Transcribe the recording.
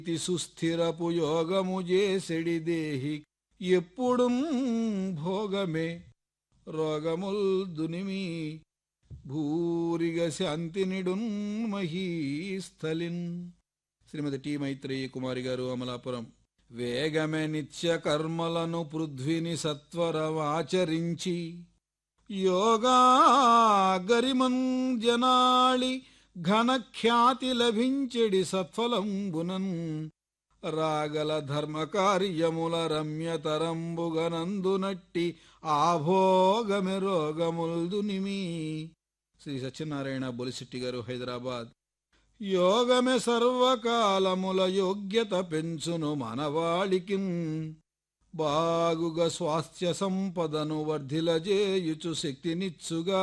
ఇతి సుస్థిరపు యోగము చేసెడి దేహి ఎప్పుడు భోగమే రోగముల్ దునిమి భూరిగ శాంతి నిడున్ మహీస్థలిన్ శ్రీమతి టి మైత్రేయి కుమారి గారు అమలాపురం వేగమే నిత్య కర్మలను పృథ్విని సత్వరమాచరించి యోగా గరిమన్ జనాళి ఘనఖ్యాతి లభించెడి సత్ఫలంబునన్ రాగల ధర్మ కార్యముల రమ్యతరంబుగనందునట్టి ఆభోగమె రోగముల్దునిమి శ్రీ సత్యనారాయణ బొలిశెట్టి గారు హైదరాబాద్ యోగమే సర్వకాలముల యోగ్యత పెంచును మనవాళికి బాగుగా స్వాస్థ్య సంపదను వర్ధిలజేయుచు శక్తినిచ్చుగా